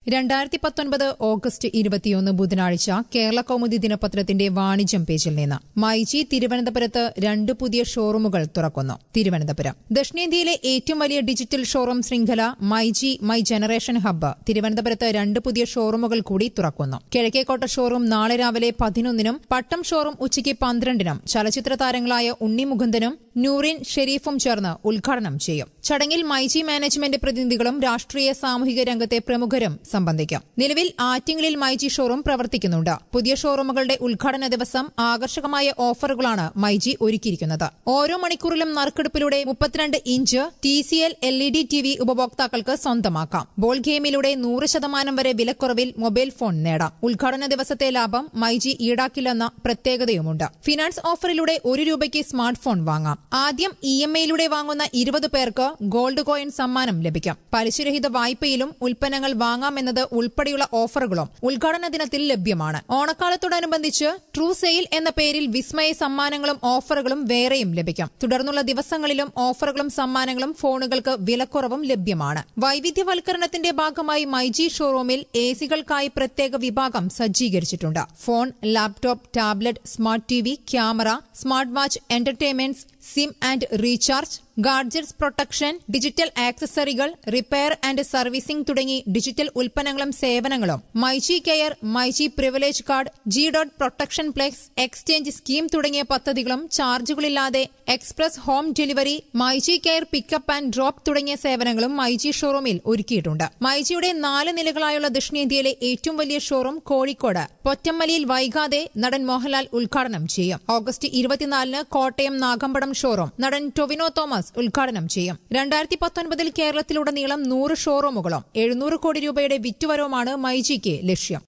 രണ്ടായിരത്തി പത്തൊൻപത് ഓഗസ്റ്റ് ഇരുപത്തിയൊന്ന് ബുധനാഴ്ച കേരള കൗമുദി ദിനപത്രത്തിന്റെ വാണിജ്യം പേജിൽ നിന്ന് മൈജി തിരുവനന്തപുരത്ത് രണ്ട് പുതിയ ഷോറൂമുകൾ തുറക്കുന്നു തിരുവനന്തപുരം ദക്ഷിണേന്ത്യയിലെ ഏറ്റവും വലിയ ഡിജിറ്റൽ ഷോറൂം ശൃംഖല മൈജി മൈ ജനറേഷൻ ഹബ്ബ് തിരുവനന്തപുരത്ത് രണ്ട് പുതിയ ഷോറൂമുകൾ കൂടി തുറക്കുന്നു കിഴക്കേക്കോട്ട ഷോറൂം നാളെ രാവിലെ പതിനൊന്നിനും പട്ടം ഷോറൂം ഉച്ചയ്ക്ക് പന്ത്രണ്ടിനും ചലച്ചിത്ര താരങ്ങളായ ഉണ്ണി മുകുന്ദനും നൂറിൻ ഷെരീഫും ചേർന്ന് ഉദ്ഘാടനം ചെയ്യും ചടങ്ങിൽ മൈജി മാനേജ്മെന്റ് പ്രതിനിധികളും രാഷ്ട്രീയ സാമൂഹിക രംഗത്തെ പ്രമുഖരും സംബന്ധിക്കും നിലവിൽ ആറ്റിങ്ങലിൽ മൈജി ഷോറൂം പ്രവർത്തിക്കുന്നുണ്ട് പുതിയ ഷോറൂമുകളുടെ ഉദ്ഘാടന ദിവസം ആകർഷകമായ ഓഫറുകളാണ് മൈജി ഒരുക്കിയിരിക്കുന്നത് ഓരോ മണിക്കൂറിലും നറുക്കെടുപ്പിലൂടെ മുപ്പത്തിരണ്ട് inch T C L L E D T V ഉപഭോക്താക്കൾക്ക് സ്വന്തമാക്കാം ബോൾ ഗെയിമിലൂടെ നൂറ് ശതമാനം വരെ വിലക്കുറവിൽ മൊബൈൽ ഫോൺ നേടാം ഉദ്ഘാടന ദിവസത്തെ ലാഭം മൈജി ഈടാക്കില്ലെന്ന പ്രത്യേകതയുമുണ്ട് ഫിനാൻസ് ഓഫറിലൂടെ ഒരു രൂപയ്ക്ക് സ്മാർട്ട് ഫോൺ വാങ്ങാം ആദ്യം ഇ എം ഐയിലൂടെ വാങ്ങുന്ന ഇരുപത് പേർക്ക് ഗോൾഡ് കോയിൻ സമ്മാനം ലഭിക്കും പലിശരഹിത വായ്പയിലും ഉൽപ്പന്നങ്ങൾ വാങ്ങാമെന്നത് ഉൾപ്പെടെയുള്ള ഓഫറുകളും ഉദ്ഘാടന ദിനത്തിൽ ലഭ്യമാണ് ഓണക്കാലത്തോടനുബന്ധിച്ച് ട്രൂ സെയിൽ എന്ന പേരിൽ വിസ്മയ സമ്മാനങ്ങളും ഓഫറുകളും വേറെയും ലഭിക്കും തുടർന്നുള്ള ദിവസങ്ങളിലും ഓഫറുകളും സമ്മാനങ്ങളും ഫോണുകൾക്ക് വിലക്കുറവും ലഭ്യമാണ് വൈവിധ്യവൽക്കരണത്തിന്റെ ഭാഗമായി മൈജി ഷോറൂമിൽ എ സികൾക്കായി പ്രത്യേക വിഭാഗം സജ്ജീകരിച്ചിട്ടുണ്ട് phone laptop tablet smart T V camera smart watch entertainments SIM and recharge gadgets protection digital ആക്സസറികൾ റിപ്പയർ ആൻഡ് സർവീസിംഗ് തുടങ്ങി ഡിജിറ്റൽ ഉൽപ്പന്നങ്ങളും സേവനങ്ങളും myG care myG privilege card G dot protection plex exchange scheme തുടങ്ങിയ പദ്ധതികളും ചാർജുകളില്ലാതെ express home delivery myG care pickup and drop തുടങ്ങിയ സേവനങ്ങളും മൈജി ഷോറൂമിൽ ഒരുക്കിയിട്ടുണ്ട് മൈജിയുടെ നാല് നിലകളായുള്ള ദക്ഷിണേന്ത്യയിലെ ഏറ്റവും വലിയ ഷോറൂം കോഴിക്കോട് പൊറ്റമ്മലിയിൽ വൈകാതെ നടൻ മോഹൻലാൽ ഉദ്ഘാടനം ചെയ്യും ഓഗസ്റ്റ് ഇരുപത്തിനാലിന് കോട്ടയം നാഗമ്പടം ഷോറൂം നടൻ ടൊവിനോ തോമസ് ഉദ്ഘാടനം ചെയ്യും രണ്ടായിരത്തി പത്തൊൻപതിൽ കേരളത്തിലുടനീളം നൂറ് ഷോറൂമുകളും എഴുന്നൂറ് കോടി രൂപയുടെ വിറ്റുവരവുമാണ് മൈജിക്ക് ലക്ഷ്യം